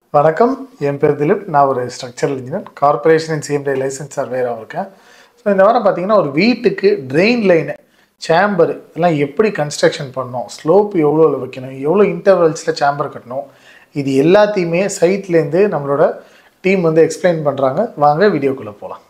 வணக்கம் என் பேர் திலீப் நான் ஒரு structural engineer corporation CMD license சர்வேராக இருக்கேன் ஸோ இந்த வாரம் பார்த்தீங்கன்னா ஒரு வீட்டுக்கு ட்ரெயின் லைனு சேம்பர் இதெல்லாம் எப்படி கன்ஸ்ட்ரக்ஷன் பண்ணணும் ஸ்லோப் எவ்வளோ வைக்கணும் எவ்வளோ இன்டர்வல்ஸில் சேம்பர் கட்டணும் இது எல்லாத்தையுமே சைட்லேருந்து நம்மளோட டீம் வந்து எக்ஸ்பிளைன் பண்ணுறாங்க வாங்க வீடியோக்குள்ளே போகலாம்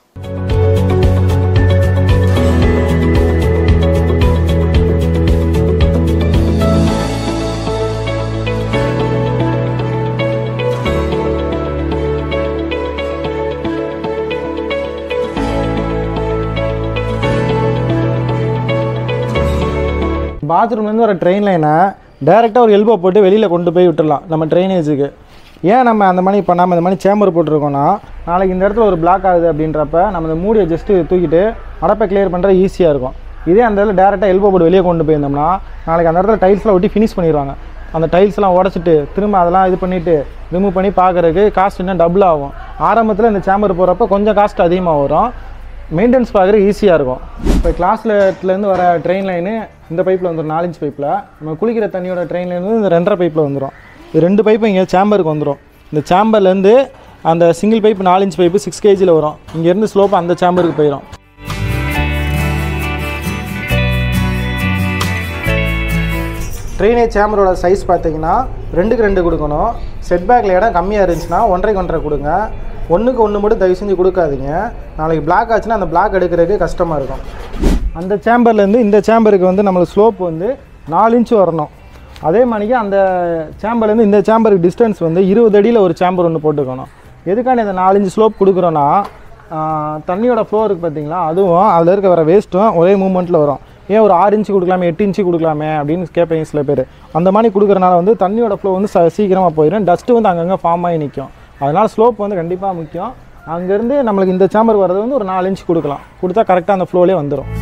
பாத்ரூம்லேருந்து வர ட்ரெயின் லைனை டேரெக்டாக ஒரு எல்போ போட்டு வெளியில் கொண்டு போய் விட்டுடலாம் நம்ம ட்ரைனேஜுக்கு ஏன் நம்ம அந்த மாதிரி பண்ணாமல் இந்த மாதிரி சேம்பர் போட்டிருக்கோம்னா நாளைக்கு இந்த இடத்துல ஒரு பிளாக் ஆகுது அப்படின்றப்ப நம்ம இந்த மூடியை ஜஸ்ட்டு தூக்கிட்டு அடப்பை கிளியர் பண்ணுறது ஈஸியாக இருக்கும் இதே அந்த இடத்துல டேரெக்டாக எல்போ போட்டு வெளியே கொண்டு போயிருந்தோம்னா நாளைக்கு அந்த இடத்துல டைல்ஸ்லாம் ஒட்டி ஃபினிஷ் பண்ணிடுவாங்க அந்த டைல்ஸ்லாம் உடச்சிட்டு திரும்ப அதெல்லாம் இது பண்ணிவிட்டு ரிமூவ் பண்ணி பார்க்குறதுக்கு காஸ்ட் இன்னும் டபுள் ஆகும் ஆரம்பத்தில் இந்த சேம்பர் போகிறப்ப கொஞ்சம் காஸ்ட் அதிகமாக வரும் மெயின்டெனன்ஸ் பார்க்குறது ஈஸியாக இருக்கும் இப்போ கிளாஸ்லேருந்து வர ட்ரெயின் லைனு இந்த பைப்பில் வந்துடும் நாலு இன்ச் பைப்பில் நம்ம குளிக்கிற தண்ணியோட ட்ரெயின் லைன் வந்து இந்த ரெண்டரை பைப்பில் வந்துடும் இது ரெண்டு பைப்பும் இங்கே சேம்பருக்கு வந்துடும் இந்த சேம்பர்லேருந்து அந்த சிங்கிள் பைப் நாலு இன்ச் பைப்பு சிக்ஸ் கேஜியில் வரும் இங்கேருந்து ஸ்லோப் அந்த சேம்பருக்கு போயிடும் ட்ரெயினேஜ் சேம்பரோட சைஸ் பார்த்தீங்கன்னா ரெண்டுக்கு ரெண்டு கொடுக்கணும் செட் பேக்கில் இடம் கம்மியாக இருந்துச்சுன்னா ஒன்றரைக்கு ஒன்றரை கொடுங்க ஒன்றுக்கு ஒன்று மட்டும் தயவு செஞ்சு கொடுக்காதீங்க நாளைக்கு பிளாக் ஆச்சுன்னா அந்த பிளாக் எடுக்கிறதுக்கு கஷ்டமாக இருக்கும் அந்த சேம்பர்லேருந்து இந்த சேம்பருக்கு வந்து நம்மளுக்கு ஸ்லோப் வந்து நாலு இன்ச்சு வரணும் அதே மாதிரிக்கு அந்த சேம்பர்லேருந்து இந்த சேம்பருக்கு டிஸ்டன்ஸ் வந்து இருபது அடியில் ஒரு சேம்பர் ஒன்று போட்டுக்கணும் எதுக்கான இந்த நாலஞ்சு ஸ்லோப் கொடுக்குறோன்னா ஆஹ், தண்ணியோட ஃப்ளோ இருக்குது பார்த்தீங்களா அதுவும் அதில் இருக்க வர வேஸ்ட்டும் ஒரே மூமெண்ட்டில் வரும் ஏன் ஒரு ஆறு இன்ச்சு கொடுக்கலாமே எட்டு இன்ச்சு கொடுக்கலாமே அப்படின்னு கேட்பீங்க சில பேர் அந்த மாதிரி கொடுக்குறனால வந்து தண்ணியோட ஃப்ளோ வந்து ச சீக்கிரமாக போயிடும் டஸ்ட்டு வந்து அங்கங்கே ஃபார்ம் ஆகி நிற்கும் அதனால் ஸ்லோப் வந்து கண்டிப்பாக முக்கியம் அங்கேருந்து நம்மளுக்கு இந்த சேம்பர் வர்றது வந்து ஒரு நாலு இன்ச் கொடுக்கலாம் கொடுத்தா கரெக்டாக அந்த ஃப்ளோலே வந்துடும்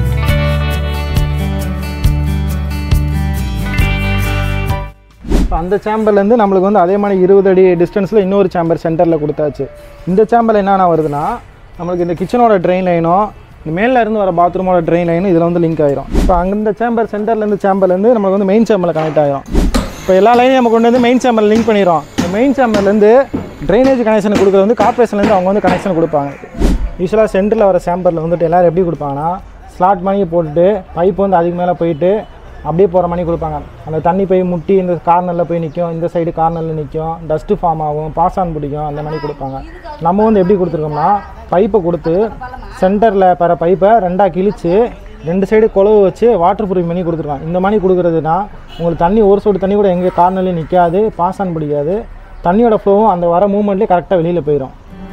இப்போ அந்த சேம்பர்லேருந்து நம்மளுக்கு வந்து அதே மாதிரி இருபது அடி டிஸ்டன்ஸில் இன்னொரு சேம்பர் சென்டரில் கொடுத்தாச்சு இந்த சேம்பரில் என்னென்ன வருதுன்னா நம்மளுக்கு இந்த கிச்சனோட ட்ரெயின் லைனும் இந்த மேலே இருந்து வர பாத்ரூமோட ட்ரெயின் லைனும் இதில் வந்து லிங்க் ஆயிரும் இப்போ அங்கே இந்த சேம்பர் சென்டர்லேருந்து சேம்பர்லேருந்து நம்மளுக்கு வந்து மெயின் சேம்பரில் கனெக்ட் ஆயிரும் இப்போ எல்லா லைனையும் நம்ம கொண்டு வந்து மெயின் சேம்பரில் லிங்க் பண்ணிடுறோம் இந்த மெயின் சேம்பர்லேருந்து ட்ரைனேஜ் கனெக்ஷன் கொடுக்குறது வந்து கார்பரேஷன்லேருந்து அவங்க வந்து கனெக்ஷன் கொடுப்பாங்க யூஸ்வலாக சென்டரில் வர சேம்பரில் வந்துட்டு எல்லோரும் எப்படி கொடுப்பாங்கன்னா ஸ்லாட் மணியை போட்டுட்டு பைப் வந்து அதுக்கு மேலே போயிட்டு அப்படியே போகிற மணி கொடுப்பாங்க அந்த தண்ணி போய் முட்டி இந்த கார்னரில் போய் நிற்கும் இந்த சைடு கார்னரில் நிற்கும் டஸ்ட்டு ஃபார்ம் ஆகும் பாஸ் ஆன் பிடிக்கும் அந்த மாதிரி கொடுப்பாங்க நம்ம வந்து எப்படி கொடுத்துருக்கோம்னா பைப்பை கொடுத்து சென்டரில் பெற பைப்பை ரெண்டாக கிழிச்சு ரெண்டு சைடு குழவு வச்சு வாட்டர் ப்ரூஃப் பண்ணி கொடுத்துருக்காங்க இந்த மாதிரி கொடுக்குறதுனா உங்களுக்கு தண்ணி ஒரு சொட்டு தண்ணி கூட எங்கே கார்னர்லேயும் நிற்காது பாஸ் ஆன் பிடிக்காது தண்ணியோட ஃப்ளோவும் அந்த வர மூமெண்ட்லேயே கரெக்டாக வெளியில் போயிடும்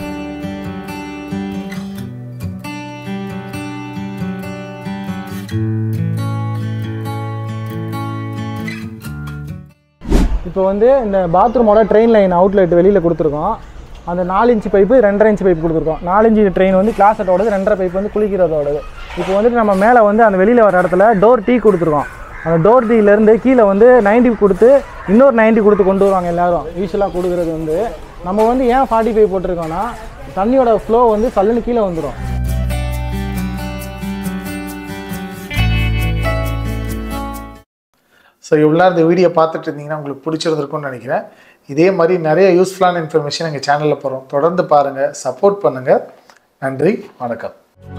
இப்போ வந்து இந்த பாத்ரூமோட ட்ரெயின் லைன் அவுட்லெட் வெளியில் கொடுத்துருக்கோம் அந்த நாலு இன்ச்சு பைப்பு ரெண்டரை இன்ச்சு பைப் கொடுத்துருக்கோம் நாலு இன்ச்சு ட்ரெயின் வந்து கிளாஸட்டோடது ரெண்டரை பைப் வந்து குளிக்கிறதோடது இப்போ வந்துட்டு நம்ம மேலே வந்து அந்த வெளியில் வர இடத்துல டோர் டீ கொடுத்துருக்கோம் அந்த டோர் டீலேருந்து கீழே வந்து 90 கொடுத்து இன்னொரு 90 கொடுத்து கொண்டு வருவாங்க எல்லாரும் யூஸ்வலாக கொடுக்குறது வந்து நம்ம வந்து ஏன் ஃபார்ட்டி ஃபைவ் போட்டிருக்கோம்னா தண்ணியோட ஃப்ளோ வந்து சல்லுன்னு கீழே வந்துடும் ஸோ இவ்வளோ நேரம் இந்த வீடியோ பார்த்துட்டு இருந்தீங்கன்னா உங்களுக்கு பிடிச்சிருந்திருக்கும்னு நினைக்கிறேன் இதே மாதிரி நிறைய யூஸ்ஃபுல்லான இன்ஃபர்மேஷன் எங்கள் சேனலில் போகிறோம் தொடர்ந்து பாருங்கள் சப்போர்ட் பண்ணுங்கள் நன்றி வணக்கம்